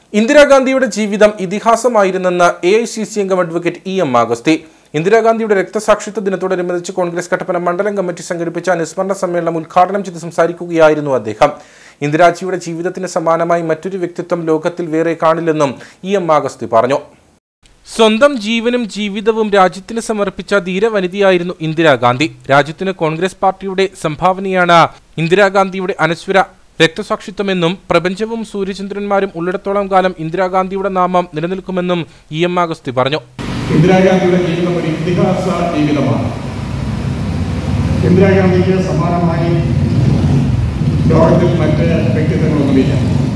ഇന്ദിരാഗാന്ധിയുടെ ജീവിതം ഇതിഹാസമായിരുന്നെന്ന് എ ഐ സി സി അംഗം അഡ്വക്കേറ്റ് ഇ എം ആഗസ്തി ഇന്ദിരാഗാന്ധിയുടെ രക്തസാക്ഷിത്വ ദിനത്തോടനുബന്ധിച്ച് കോൺഗ്രസ് കട്ടപ്പന മണ്ഡലം കമ്മിറ്റി സംഘടിപ്പിച്ച അനുസ്മരണ സമ്മേളനം ഉദ്ഘാടനം ചെയ്ത് സംസാരിക്കുകയായിരുന്നു അദ്ദേഹം ഇന്ദിരാജിയുടെ ജീവിതത്തിന് സമാനമായി മറ്റൊരു വ്യക്തിത്വം ലോകത്തിൽ വേറെ കാണില്ലെന്നും ഇ എം ആഗസ്തി പറഞ്ഞു സ്വന്തം ജീവനും ജീവിതവും രാജ്യത്തിന് സമർപ്പിച്ച ധീരവനിതയായിരുന്നു ഇന്ദിരാഗാന്ധി രാജ്യത്തിന് കോൺഗ്രസ് പാർട്ടിയുടെ സംഭാവനയാണ് ഇന്ദിരാഗാന്ധിയുടെ അനശ്വര രക്തസാക്ഷിത്വമെന്നും പ്രപഞ്ചവും സൂര്യചന്ദ്രന്മാരും ഉള്ളിടത്തോളം കാലം ഇന്ദിരാഗാന്ധിയുടെ നാമം നിലനിൽക്കുമെന്നും ഇ എം ആഗസ്തി പറഞ്ഞു ഇന്ദിരാഗാന്ധിയുടെ ജീവിതം ഒരു ഇതിഹാസ ജീവിതമാണ് ഇന്ദിരാഗാന്ധിക്ക് സമാനമായി ലോകത്തിൽ മറ്റ് വ്യക്തിത്വങ്ങളൊന്നുമില്ല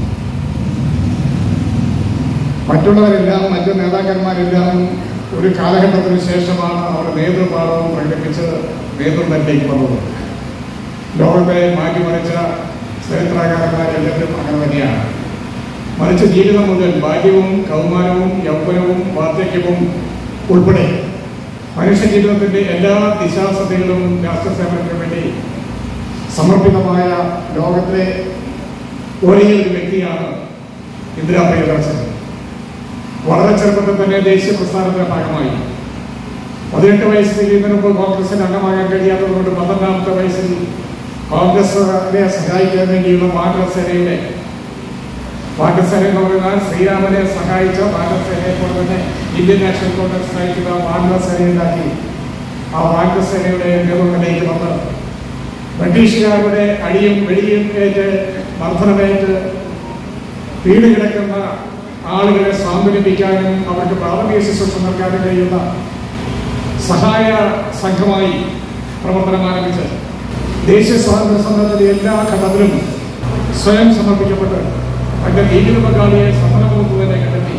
മറ്റുള്ളവരെല്ലാം മറ്റ് നേതാക്കന്മാരെല്ലാം ഒരു കാലഘട്ടത്തിന് ശേഷമാണ് അവർ നേതൃപാഠവും പ്രകടിപ്പിച്ച് നേതൃത്വത്തിലേക്ക് വന്നത് ലോകത്തെ മാറ്റിമറിച്ച ചരിത്രകാരന്മാരെല്ലാവരും അങ്ങനെ തന്നെയാണ് മറിച്ച് ജീവിതം മുതൽ ബാല്യവും കൗമാരവും യൗവനവും വാർദ്ധക്യവും ഉൾപ്പെടെ മനുഷ്യ ജീവിതത്തിന്റെ എല്ലാ ദിശാസതകളും രാഷ്ട്രസേവനത്തിന് വേണ്ടി സമർപ്പിതമായ ലോകത്തിലെ ഒരേ ഒരു വ്യക്തിയാണ് ഇന്ദിരാ പ്രിയദർശൻ വളരെ ചെറുപ്പത്തിൽ തന്നെ ദേശീയ പ്രസ്ഥാനത്തിന്റെ ഭാഗമായി പതിനെട്ട് വയസ്സിൽ ഇതിനു മുമ്പ് കോൺഗ്രസിന് അംഗമാകാൻ കഴിയാത്തതുകൊണ്ട് പന്ത്രണ്ടാമത്തെ വയസ്സിൽ കോൺഗ്രസിനെ സഹായിക്കാൻ വേണ്ടിയുള്ള വാനരസേനയുടെ വാനരസേന എന്ന് പറഞ്ഞാൽ ശ്രീരാമനെ സഹായിച്ച വാനരസേനയെ പോലെ തന്നെ ഇന്ത്യൻ നാഷണൽ കോൺഗ്രസ് നയിക്കുന്ന വാനരസേന ഉണ്ടാക്കി ആ വാനരസേനയുടെ നേതൃത്വത്തിലേക്ക് വന്ന് ബ്രിട്ടീഷുകാരുടെ അടിയും വെടിയും ഏറ്റ് മർദ്ദനമേറ്റ് വീട് കിടക്കുന്ന ആളുകളെ സ്വാന്തനിപ്പിക്കാനും അവർക്ക് പ്രാഥമിക ശുശ്രൂഷ നൽകാനും കഴിയുന്ന സഹായ സംഘമായി പ്രവർത്തനം ആരംഭിച്ച് ദേശീയ സ്വാതന്ത്ര്യ സമരത്തിന്റെ എല്ലാ ഘട്ടത്തിലും സ്വയം സമർപ്പിക്കപ്പെട്ട് തന്റെ ജീവിത പങ്കാളിയെ സമരമുഖത്ത് തന്നെ കണ്ടെത്തി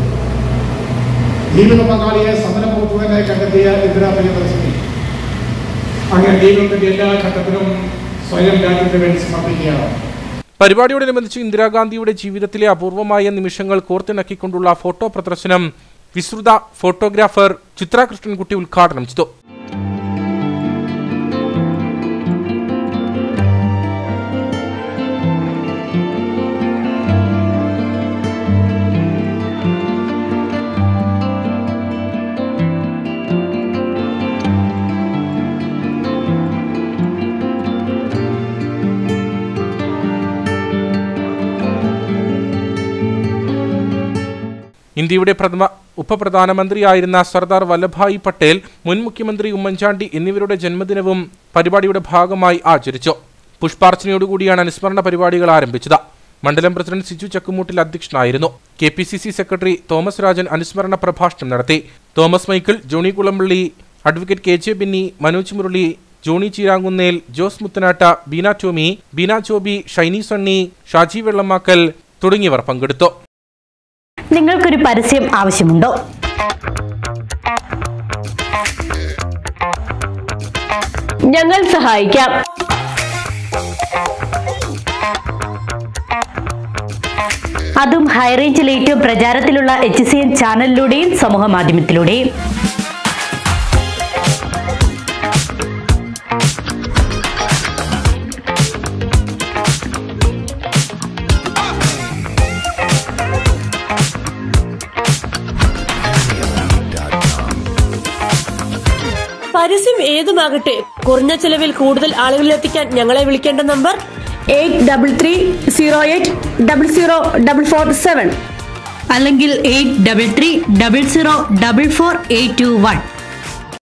ജീവിത പങ്കാളിയെ സമരമുഖത്ത് തന്നെ കണ്ടെത്തിയ ഇന്ദിരാ പ്രിയദർശിനി അങ്ങനെ ജീവിതത്തിന്റെ എല്ലാ ഘട്ടത്തിലും സ്വയം രാജ്യത്തിന് വേണ്ടി സമർപ്പിക്കുകയാണ് പരിപാടിയോടനുബന്ധിച്ച് ഇന്ദിരാഗാന്ധിയുടെ ജീവിതത്തിലെ അപൂർവമായ നിമിഷങ്ങൾ കോർത്തിണക്കിക്കൊണ്ടുള്ള ഫോട്ടോ പ്രദർശനം വിസ്തൃത ഫോട്ടോഗ്രാഫർ ചിത്ര കൃഷ്ണൻകുട്ടി ഉദ്ഘാടനം ചെയ്തു ഇന്ത്യയുടെ പ്രഥമ ഉപപ്രധാനമന്ത്രിയായിരുന്ന സർദാർ വല്ലഭായ് പട്ടേൽ മുൻ മുഖ്യമന്ത്രി ഉമ്മൻചാണ്ടി എന്നിവരുടെ ജന്മദിനവും പരിപാടിയുടെ ഭാഗമായി ആചരിച്ചു പുഷ്പാർച്ചനയോടുകൂടിയാണ് അനുസ്മരണ പരിപാടികൾ ആരംഭിച്ചത് മണ്ഡലം പ്രസിഡന്റ് സിജു ചക്കുമൂട്ടിൽ അധ്യക്ഷനായിരുന്നു K P C C secretary Thomas Rajan അനുസ്മരണ പ്രഭാഷണം നടത്തി Thomas Michael Johny Kulampally advocate K J Binny Manoj Murali Johny Cheerankunnel Jose Muthanatt Beena Tomy Beena Chobi Shiny Sunny Shaji Vellamakkal തുടങ്ങിയവർ പങ്കെടുത്തു നിങ്ങൾക്കൊരു പരസ്യം ആവശ്യമുണ്ടോ ഞങ്ങൾ സഹായിക്കാം അതും ഹൈറേഞ്ചിൽ ഏറ്റവും പ്രചാരത്തിലുള്ള എച്ച് സി എൻ ചാനലിലൂടെയും സമൂഹ മാധ്യമത്തിലൂടെയും പരസ്യം ഏതുമാകട്ടെ കുറഞ്ഞ ചെലവിൽ കൂടുതൽ ആളുകളിലെത്തിക്കാൻ ഞങ്ങളെ വിളിക്കേണ്ട number eight double three zero eight double zero double four seven അല്ലെങ്കിൽ eight double three double zero double four eight two one